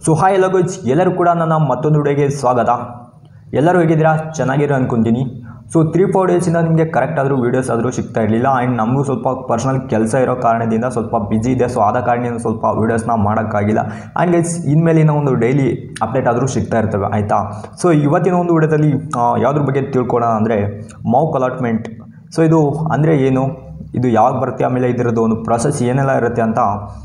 so hi ಎಲ್ಲ guys ಎಲ್ಲರೂ ಕೂಡ ನನ್ನ ಮತ್ತೊಂದು ವಿಡಿಯೋಗೆ ಸ್ವಾಗತ ಎಲ್ಲರೂ ಹೇಗಿದ್ದೀರಾ ಚೆನ್ನಾಗಿರೋ ಅನ್ಕೊಂತೀನಿ ಸೊ ತ್ರೀ ಫೋರ್ ಡೇಸಿಂದ ನಿಮಗೆ ಕರೆಕ್ಟ್ ಆದರೂ ವೀಡಿಯೋಸ್ ಆದರೂ ಸಿಗ್ತಾ ಇರಲಿಲ್ಲ ಆ್ಯಂಡ್ ನಮಗೂ ಸ್ವಲ್ಪ ಪರ್ಸನಲ್ ಕೆಲಸ ಇರೋ ಕಾರಣದಿಂದ ಸ್ವಲ್ಪ ಬ್ಯುಸಿ ಇದೆ ಸೊ ಆದ ಕಾರಣದಿಂದ ಸ್ವಲ್ಪ ವೀಡಿಯೋಸ್ನ ಮಾಡೋಕ್ಕಾಗಿಲ್ಲ ಆ್ಯಂಡ್ ಗೈಸ್ ಇನ್ಮೇಲಿನ ಒಂದು ಡೈಲಿ ಅಪ್ಡೇಟ್ ಆದರೂ ಸಿಗ್ತಾ ಇರ್ತವೆ ಆಯಿತಾ ಸೊ ಇವತ್ತಿನ ಒಂದು ವಿಡಿಯೋದಲ್ಲಿ ಆ, ಯಾವುದ್ರ ಬಗ್ಗೆ ತಿಳ್ಕೊಳ್ಳೋಣ ಅಂದರೆ ಮೌಕ್ ಅಲಾಟ್ಮೆಂಟ್ ಸೊ ಇದು ಅಂದರೆ ಏನು ಇದು ಯಾವಾಗ ಬರುತ್ತೆ ಆಮೇಲೆ ಇದರದ್ದು ಒಂದು ಪ್ರೊಸೆಸ್ ಏನೆಲ್ಲ ಇರುತ್ತೆ ಅಂತ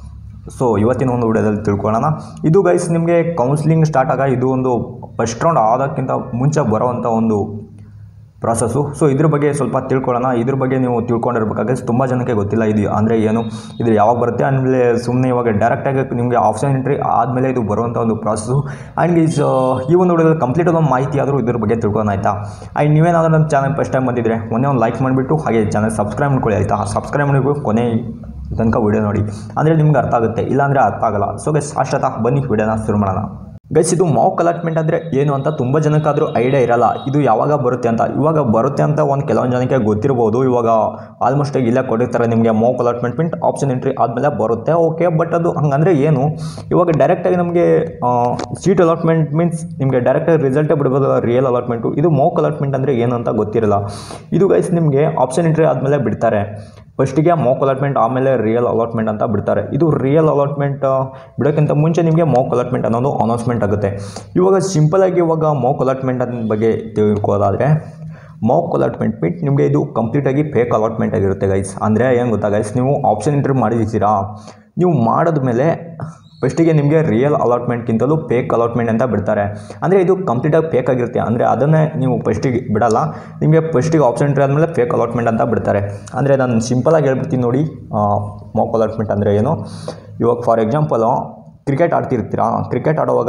ಸೊ ಇವತ್ತಿನ ಒಂದು ವಿಡಿಯೋದಲ್ಲಿ ತಿಳ್ಕೊಳ್ಳೋಣ ಇದು ಗೈಸ್ ನಿಮಗೆ ಕೌನ್ಸ್ಲಿಂಗ್ ಸ್ಟಾರ್ಟ್ ಆಗ ಇದು ಒಂದು ಫಸ್ಟ್ ರೌಂಡ್ ಆಗೋಕ್ಕಿಂತ ಮುಂಚೆ ಬರೋವಂಥ ಒಂದು ಪ್ರಾಸೆಸ್ಸು ಸೊ ಇದ್ರ ಬಗ್ಗೆ ಸ್ವಲ್ಪ ತಿಳ್ಕೊಳ್ಳೋಣ ಇದ್ರ ಬಗ್ಗೆ ನೀವು ತಿಳ್ಕೊಂಡಿರ್ಬೇಕಾದ್ರೆ ತುಂಬ ಜನಕ್ಕೆ ಗೊತ್ತಿಲ್ಲ ಇದು ಅಂದರೆ ಏನು ಇದು ಯಾವಾಗ ಬರುತ್ತೆ ಆಮೇಲೆ ಸುಮ್ಮನೆ ಇವಾಗ ಡೈರೆಕ್ಟಾಗಿ ನಿಮಗೆ ಆಪ್ಷನ್ ಎಂಟ್ರಿ ಆದಮೇಲೆ ಇದು ಬರುವಂಥ ಒಂದು ಪ್ರಾಸೆಸ್ಸು ಆ್ಯಂಡ್ ಈಸ್ ಈ ಒಂದು ವಿಡಿಯೋದಲ್ಲಿ ಕಂಪ್ಲೀಟ್ ಒಂದು ಮಾಹಿತಿ ಆದರೂ ಇದ್ರ ಬಗ್ಗೆ ತಿಳ್ಕೊಳ್ಳೋಣ ಆಯಿತಾ ಆ್ಯಂಡ್ ನೀವೇನಾದರೂ ನಮ್ಮ ಚಾನಲ್ ಫಸ್ಟ್ ಟೈಮ್ ಬಂದಿದ್ರೆ ಒಂದೇ ಒಂದು ಲೈಕ್ ಮಾಡಿಬಿಟ್ಟು ಹಾಗೆ ಚಾನಲ್ ಸಬ್ಸ್ಕ್ರೈಬ್ ಮಾಡ್ಕೊಳ್ಳಿ ಆಯಿತಾ ಸಬ್ಸ್ಕ್ರೈಬ್ ಮಾಡಬೇಕು ಕೊನೆ ತನಕ ವಿಡಿಯೋ ನೋಡಿ ಅಂದರೆ ನಿಮ್ಗೆ ಅರ್ಥ ಆಗುತ್ತೆ ಇಲ್ಲಾಂದರೆ ಅರ್ಥ ಆಗಲ್ಲ ಸೊ ಗೈಸ್ ಅಷ್ಟತ್ತ ಬನ್ನಿ ವಿಡಿಯೋನ ಶುರು ಮಾಡೋಣ ಗೈಸ್ ಇದು ಮಾಕ್ ಅಲಾಟ್ಮೆಂಟ್ ಅಂದರೆ ಏನು ಅಂತ ತುಂಬ ಜನಕ್ಕಾದರೂ ಐಡಿಯಾ ಇರಲ್ಲ ಇದು ಯಾವಾಗ ಬರುತ್ತೆ ಅಂತ ಇವಾಗ ಬರುತ್ತೆ ಅಂತ ಒಂದು ಕೆಲವೊಂದು ಜನಕ್ಕೆ ಗೊತ್ತಿರ್ಬೋದು ಇವಾಗ ಆಲ್ಮೋಸ್ಟ್ ಇಲ್ಲೇ ಕೊಟ್ಟಿರ್ತಾರೆ ನಿಮಗೆ ಮೌಕ್ ಅಲಾಟ್ಮೆಂಟ್ ಮಿಂಟ್ ಆಪ್ಷನ್ ಎಂಟ್ರಿ ಆದಮೇಲೆ ಬರುತ್ತೆ ಓಕೆ ಬಟ್ ಅದು ಹಂಗಂದರೆ ಏನು ಇವಾಗ ಡೈರೆಕ್ಟಾಗಿ ನಮಗೆ ಸೀಟ್ ಅಲಾಟ್ಮೆಂಟ್ ಮೀನ್ಸ್ ನಿಮಗೆ ಡೈರೆಕ್ಟಾಗಿ ರಿಸಲ್ಟೇ ಬಿಡ್ಬೋದು ರಿಯಲ್ ಅಲಾಟ್ಮೆಂಟು ಇದು ಮೌಕ್ ಅಲಾಟ್ಮೆಂಟ್ ಅಂದರೆ ಏನು ಅಂತ ಗೊತ್ತಿರಲ್ಲ ಇದು ಗೈಸ್ ನಿಮಗೆ ಆಪ್ಷನ್ ಎಂಟ್ರಿ ಆದಮೇಲೆ ಬಿಡ್ತಾರೆ ಫಸ್ಟಿಗೆ ಮೌಕ್ ಅಲಾಟ್ಮೆಂಟ್ ಆಮೇಲೆ ರಿಯಲ್ ಅಲಾಟ್ಮೆಂಟ್ ಅಂತ ಬಿಡ್ತಾರೆ ಇದು ರಿಯಲ್ ಅಲಾಟ್ಮೆಂಟ್ ಬಿಡೋಕ್ಕಿಂತ ಮುಂಚೆ ನಿಮಗೆ ಮೌಕ್ ಅಲಾಟ್ಮೆಂಟ್ ಅನ್ನೋದು ಅನೌನ್ಸ್ಮೆಂಟ್ ಆಗುತ್ತೆ ಇವಾಗ ಸಿಂಪಲಾಗಿ ಇವಾಗ ಮೌಕ್ ಅಲಾಟ್ಮೆಂಟ್ ಅದ್ರ ಬಗ್ಗೆ ತಿಳ್ಕೊಳ್ಳೋದಾದರೆ ಮೌಕ್ ಅಲಾಟ್ಮೆಂಟ್ ಮೀಟ್ ನಿಮಗೆ ಇದು ಕಂಪ್ಲೀಟಾಗಿ ಫೇಕ್ ಅಲಾಟ್ಮೆಂಟ್ ಆಗಿರುತ್ತೆ ಗೈಸ್ ಅಂದರೆ ಏನು ಗೊತ್ತಾ ಗೈಸ್ ನೀವು ಆಪ್ಷನ್ ಎಂಟ್ರಿ ಮಾಡಿರ್ತೀರಾ ನೀವು ಮಾಡಿದ್ಮೇಲೆ ಫಸ್ಟಿಗೆ ನಿಮಗೆ ರಿಯಲ್ ಅಲಾಟ್ಮೆಂಟ್ಗಿಂತಲೂ ಫೇಕ್ ಅಲಾಟ್ಮೆಂಟ್ ಅಂತ ಬಿಡ್ತಾರೆ ಅಂದರೆ ಇದು ಕಂಪ್ಲೀಟಾಗಿ ಫೇಕ್ ಆಗಿರುತ್ತೆ ಅಂದರೆ ಅದನ್ನೇ ನೀವು ಫಸ್ಟಿಗೆ ಬಿಡಲ್ಲ ನಿಮಗೆ ಫಸ್ಟಿಗೆ ಆಪ್ಷನ್ ಎಂಟ್ರಿ ಆದಮೇಲೆ ಫೇಕ್ ಅಲಾಟ್ಮೆಂಟ್ ಅಂತ ಬಿಡ್ತಾರೆ ಅಂದರೆ ನಾನು ಸಿಂಪಲಾಗಿ ಹೇಳ್ಬಿಡ್ತೀನಿ ನೋಡಿ ಮೌಕ್ ಅಲಾಟ್ಮೆಂಟ್ ಅಂದರೆ ಏನು ಇವಾಗ ಫಾರ್ ಎಕ್ಸಾಂಪಲು ಕ್ರಿಕೆಟ್ ಆಡ್ತಿರ್ತೀರಾ ಕ್ರಿಕೆಟ್ ಆಡುವಾಗ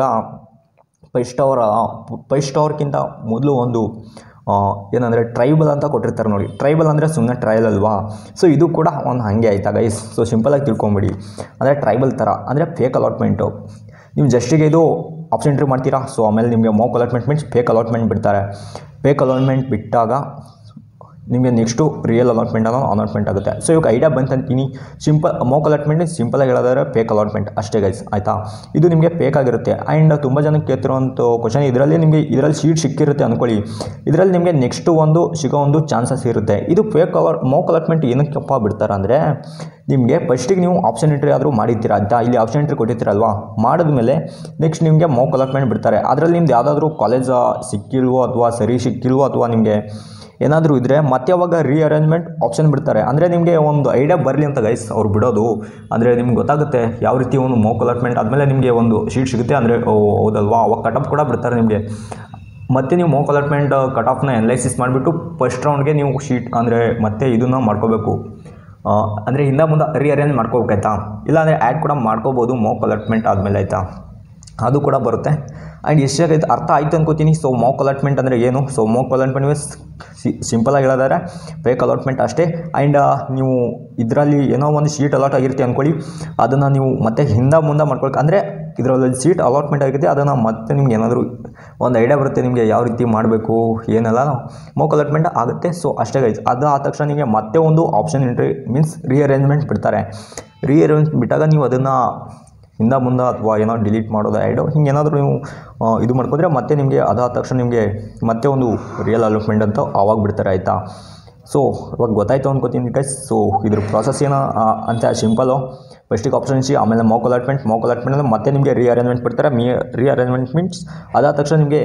ಫಸ್ಟ್ ಅವರ್ ಫಸ್ಟ್ ಅವರ್ಗಿಂತ ಮೊದಲು ಒಂದು ಆ, ಏನಂದರೆ ಟ್ರೈಬಲ್ ಅಂತ ಕೊಟ್ಟಿರ್ತಾರೆ ನೋಡಿ ಟ್ರೈಬಲ್ ಅಂದರೆ ಸುಮ್ಮನೆ ಟ್ರಯಲ್ ಅಲ್ವಾ ಸೊ ಇದು ಕೂಡ ಒಂದು ಹಾಗೆ ಆಯ್ತಾ ಗೈಸ್ ಸೊ ಸಿಂಪಲಾಗಿ ತಿಳ್ಕೊಂಬಿಡಿ ಅಂದರೆ ಟ್ರೈಬಲ್ ಥರ ಅಂದರೆ ಫೇಕ್ ಅಲಾಟ್ಮೆಂಟು ನೀವು ಜಸ್ಟಿಗೆ ಇದು ಆಪ್ಷನ್ ಎಂಟ್ರಿ ಮಾಡ್ತೀರಾ ಸೊ ಆಮೇಲೆ ನಿಮಗೆ mock allotment means fake allotment ಬಿಡ್ತಾರೆ ಫೇಕ್ ಅಲಾಟ್ಮೆಂಟ್ ಬಿಟ್ಟಾಗ ನಿಮಗೆ ನೆಕ್ಸ್ಟು ರಿಯಲ್ ಅಲಾಟ್ಮೆಂಟ್ ಅನ್ನೋ ಅಲಾಟ್ಮೆಂಟ್ ಆಗುತ್ತೆ ಸೊ ಇವಾಗ ಐಡಿಯಾ ಬಂತಂತೀನಿ ಸಿಂಪಲ್ ಮೋಕ್ ಅಲಾಟ್ಮೆಂಟ್ ಸಿಂಪಲಾಗಿ ಹೇಳೋದಾದ್ರೆ ಫೇಕ್ ಅಲಾಟ್ಮೆಂಟ್ ಅಷ್ಟೇ ಗೈಸ್ ಆಯಿತಾ ಇದು ನಿಮಗೆ ಫೇಕ್ ಆಗಿರುತ್ತೆ ಆ್ಯಂಡ್ ತುಂಬ ಜನಕ್ಕೆ ಕೇಳ್ತಿರೋಂಥ ಕ್ವಶನ್ ಇದರಲ್ಲಿ ನಿಮಗೆ ಇದರಲ್ಲಿ ಸೀಟ್ ಸಿಕ್ಕಿರುತ್ತೆ ಅಂದ್ಕೊಳ್ಳಿ ಇದರಲ್ಲಿ ನಿಮಗೆ ನೆಕ್ಸ್ಟ್ ಒಂದು ಸಿಗೋ ಒಂದು ಚಾನ್ಸಸ್ ಇರುತ್ತೆ ಇದು ಫೇಕ್ ಅಲಾಟ್ ಮೋಕ್ ಅಲಾಟ್ಮೆಂಟ್ ಏನಕ್ಕಪ್ಪ ಬಿಡ್ತಾರೆ ಅಂದರೆ ನಿಮಗೆ ಫಸ್ಟಿಗೆ ನೀವು ಆಪ್ಷನ್ ಎಂಟ್ರಿ ಆದರೂ ಮಾಡಿರ್ತೀರ ಆಯ್ತಾ ಇಲ್ಲಿ ಆಪ್ಷನ್ ಎಂಟ್ರಿ ಕೊಟ್ಟಿರ್ತೀರಲ್ವಾ ಮಾಡಿದ್ಮೇಲೆ ನೆಕ್ಸ್ಟ್ ನಿಮಗೆ ಮೋಕ್ ಅಲಾಟ್ಮೆಂಟ್ ಬಿಡ್ತಾರೆ ಅದರಲ್ಲಿ ನಿಮ್ದು ಯಾವುದಾದ್ರೂ ಕಾಲೇಜ್ ಸಿಕ್ಕಿಲ್ವೋ ಅಥವಾ ಸರಿ ಸಿಕ್ಕಿಲ್ವೋ ಅಥವಾ ನಿಮಗೆ ಏನಾದರೂ ಇದ್ದರೆ ಮತ್ತೆ ಅವಾಗ ರೀಅರೇಂಜ್ಮೆಂಟ್ ಆಪ್ಷನ್ ಬಿಡ್ತಾರೆ ಅಂದರೆ ನಿಮಗೆ ಒಂದು ಐಡಿಯಾ ಬರಲಿ ಅಂತ ಗೈಸ್ ಅವ್ರು ಬಿಡೋದು ಅಂದರೆ ನಿಮ್ಗೆ ಗೊತ್ತಾಗುತ್ತೆ ಯಾವ ರೀತಿ ಒಂದು ಮೋಕ್ ಅಲಾಟ್ಮೆಂಟ್ ಆದಮೇಲೆ ನಿಮಗೆ ಒಂದು ಶೀಟ್ ಸಿಗುತ್ತೆ ಅಂದರೆ ಓ ಹೌದಲ್ವಾ ಅವಾಗ ಕಟಪ್ ಕೂಡ ಬಿಡ್ತಾರೆ ನಿಮಗೆ ಮತ್ತೆ ನೀವು ಮೋಕ್ ಅಲಾಟ್ಮೆಂಟ್ ಕಟ್ ಆಫ್ನ ಅನಲೈಸಿಸ್ ಮಾಡಿಬಿಟ್ಟು ಫಸ್ಟ್ ರೌಂಡ್ಗೆ ನೀವು ಶೀಟ್ ಅಂದರೆ ಮತ್ತೆ ಇದನ್ನು ಮಾಡ್ಕೋಬೇಕು ಅಂದರೆ ಹಿಂದೆ ಮುಂದೆ ರೀಅರೇಂಜ್ ಮಾಡ್ಕೋಬೇಕಾಯ್ತಾ ಇಲ್ಲಾಂದರೆ ಆ್ಯಡ್ ಕೂಡ ಮಾಡ್ಕೋಬೋದು ಮೋಕ್ ಅಲಾಟ್ಮೆಂಟ್ ಆದಮೇಲೆ ಆಯಿತಾ ಅದು ಕೂಡ ಬರುತ್ತೆ ಆ್ಯಂಡ್ ಎಷ್ಟಾಗೈತೆ ಅರ್ಥ ಆಯ್ತು ಅನ್ಕೋತೀನಿ ಸೊ ಮೋಕ್ ಅಲಾಟ್ಮೆಂಟ್ ಅಂದರೆ ಏನು ಸೊ ಮೋಕ್ ಅಲಾಟ್ಮೆಂಟ್ ಮೀನ್ಸ್ ಸಿಂಪಲಾಗಿ ಹೇಳೋದಾದ್ರೆ ಫೇಕ್ ಅಲಾಟ್ಮೆಂಟ್ ಅಷ್ಟೇ ಆ್ಯಂಡ್ ನೀವು ಇದರಲ್ಲಿ ಏನೋ ಒಂದು ಶೀಟ್ ಅಲಾಟ್ ಆಗಿರುತ್ತೆ ಅಂದ್ಕೊಳ್ಳಿ ಅದನ್ನು ನೀವು ಮತ್ತೆ ಹಿಂದೆ ಮುಂದೆ ಮಾಡ್ಕೊಳಕ್ಕೆ ಅಂದರೆ ಇದರಲ್ಲಿ ಸೀಟ್ ಅಲಾಟ್ಮೆಂಟ್ ಆಗಿರುತ್ತೆ ಅದನ್ನು ಮತ್ತೆ ನಿಮ್ಗೆ ಏನಾದರೂ ಒಂದು ಐಡಿಯಾ ಬರುತ್ತೆ ನಿಮಗೆ ಯಾವ ರೀತಿ ಮಾಡಬೇಕು ಏನೆಲ್ಲ ಮೋಕ್ ಅಲಾಟ್ಮೆಂಟ್ ಆಗುತ್ತೆ ಸೊ ಅಷ್ಟೇ ಗೈಸ್ ಅದು ಆದ ತಕ್ಷಣ ನಿಮಗೆ ಮತ್ತೆ ಒಂದು ಆಪ್ಷನ್ ಎಂಟ್ರಿ ಮೀನ್ಸ್ ರೀಅರೇಂಜ್ಮೆಂಟ್ ಬಿಡ್ತಾರೆ ರೀಅರೇಂಜ್ ಬಿಟ್ಟಾಗ ನೀವು ಅದನ್ನು ಹಿಂದೆ ಮುಂದೆ ಅಥವಾ ಏನೋ ಡಿಲೀಟ್ ಮಾಡೋದು ಆ್ಯಡು ಹಿಂಗೆ ಏನಾದರೂ ನೀವು ಆ, ಇದು ಮಾಡ್ಕೊಂಡ್ರೆ ಮತ್ತೆ ನಿಮಗೆ ಅದಾದ ತಕ್ಷಣ ನಿಮಗೆ ಮತ್ತೆ ಒಂದು ರಿಯಲ್ ಅಲಾಟ್ಮೆಂಟ್ ಅಂತ ಆವಾಗ ಬಿಡ್ತಾರೆ ಆಯಿತಾ ಸೊ ಇವಾಗ ಗೊತ್ತಾಯ್ತು ಅನ್ಕೋತೀನಿ ಗೈಸ್ ಸೊ ಇದ್ರ ಪ್ರಾಸೆಸ್ ಏನೋ ಆ, ಅಂತ ಸಿಂಪಲು ಫಸ್ಟಿಗೆ ಆಪ್ಷನ್ ಸಿ ಆಮೇಲೆ ಮೋಕ್ ಅಲಾಟ್ಮೆಂಟ್ ಮೋಕ್ ಅಲಾಟ್ಮೆಂಟ್ ಅಂದರೆ ಮತ್ತೆ ನಿಮಗೆ ರೀಅರೇಂಜ್ಮೆಂಟ್ ಬಿಡ್ತಾರೆ ಮೀ ರೀಅರೇಂಜ್ಮೆಂಟ್ ಮೀನ್ಸ್ ಅದಾದ ತಕ್ಷಣ ನಿಮಗೆ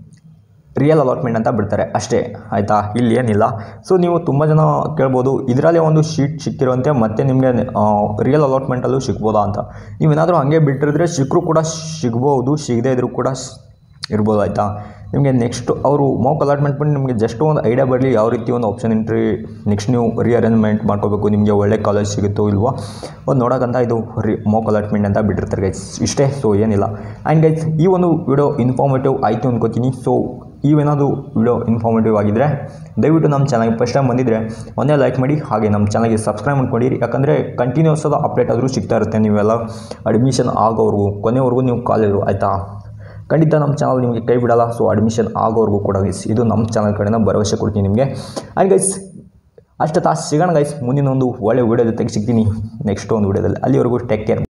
ರಿಯಲ್ ಅಲಾಟ್ಮೆಂಟ್ ಅಂತ ಬಿಡ್ತಾರೆ ಅಷ್ಟೇ ಆಯಿತಾ ಇಲ್ಲಿ ಏನಿಲ್ಲ ಸೊ ನೀವು ತುಂಬ ಜನ ಕೇಳ್ಬೋದು ಇದರಲ್ಲೇ ಒಂದು ಶೀಟ್ ಸಿಕ್ಕಿರುವಂತೆ ಮತ್ತೆ ನಿಮಗೆ ರಿಯಲ್ ಅಲಾಟ್ಮೆಂಟಲ್ಲೂ ಸಿಗ್ಬೋದಾ ಅಂತ ನೀವೇನಾದರೂ ಹಾಗೆ ಬಿಟ್ಟಿರಿದ್ರೆ ಸಿಕ್ಕರೂ ಕೂಡ ಸಿಗ್ಬೋದು ಸಿಗದೇ ಇದ್ರೂ ಕೂಡ ಸ್- ಇರ್ಬೋದು ಆಯಿತಾ ನಿಮಗೆ ನೆಕ್ಸ್ಟ್ ಅವರು ಮೌಕ್ ಅಲಾಟ್ಮೆಂಟ್ ಬಂದು ನಿಮಗೆ ಜಸ್ಟ್ ಒಂದು ಐಡಿಯಾ ಬರಲಿ ಯಾವ ರೀತಿ ಒಂದು ಆಪ್ಷನ್ ಎಂಟ್ರಿ ನೆಕ್ಸ್ಟ್ ನೀವು ರೀಅರೇಂಜ್ಮೆಂಟ್ ಮಾಡ್ಕೋಬೇಕು ನಿಮಗೆ ಒಳ್ಳೆ ಕಾಲೇಜ್ ಸಿಗುತ್ತೋ ಇಲ್ವೋ ಒಂದು ನೋಡೋಕ್ಕಂತ ಇದು ರಿ ಮೌಕ್ ಅಲಾಟ್ಮೆಂಟ್ ಅಂತ ಬಿಟ್ಟಿರ್ತಾರೆ ಗೈಸ್ ಇಷ್ಟೇ ಸೊ ಏನಿಲ್ಲ ಆ್ಯಂಡ್ ಗೈಸ್ ಈ ಒಂದು ವಿಡಿಯೋ ಇನ್ಫಾರ್ಮೇಟಿವ್ ಆಯಿತು ಅನ್ಕೋತೀನಿ ಸೊ ಇವೇನಾದರೂ ವಿಡಿಯೋ ಇನ್ಫಾರ್ಮೇಟಿವ್ ಆಗಿದ್ದರೆ ದಯವಿಟ್ಟು ನಮ್ಮ ಚಾನಲ್ಗೆ ಫಸ್ಟ್ ಟೈಮ್ ಬಂದಿದ್ದರೆ ಒಂದೇ ಲೈಕ್ ಮಾಡಿ ಹಾಗೆ ನಮ್ಮ ಚಾನಲ್ಗೆ ಸಬ್ಸ್ಕ್ರೈಬ್ ಮಾಡ್ಕೊಂಡಿರಿ ಯಾಕಂದರೆ ಕಂಟಿನ್ಯೂಸ್ ಆದ ಅಪ್ಡೇಟ್ ಆದರೂ ಸಿಗ್ತಾ ಇರುತ್ತೆ ನೀವೆಲ್ಲ ಅಡ್ಮಿಷನ್ ಆಗೋವರೆಗೂ ಕೊನೆವರೆಗೂ ನೀವು ಕಾಲಿರು ಆಯಿತಾ ಖಂಡಿತ ನಮ್ಮ ಚಾನಲ್ ನಿಮಗೆ ಕೈ ಬಿಡಲ್ಲ ಸೊ ಅಡ್ಮಿಷನ್ ಆಗೋವರೆಗೂ ಕೂಡ ಗೈಸ್ ಇದು ನಮ್ಮ ಚಾನಲ್ ಕಡೆಯಿಂದ ಭರವಸೆ ಕೊಡ್ತೀನಿ ನಿಮಗೆ ಆ್ಯಂಡ್ ಗೈಸ್ ಅಷ್ಟು ತಾಸು ಸಿಗೋಣ ಗೈಸ್ ಮುಂದಿನ ಒಂದು ಒಳ್ಳೆ ವೀಡಿಯೋ ಜೊತೆಗೆ ಸಿಗ್ತೀನಿ ನೆಕ್ಸ್ಟ್ ಒಂದು ವೀಡಿಯೋದಲ್ಲಿ ಅಲ್ಲಿವರೆಗೂ ಟೇಕ್ ಕೇರ್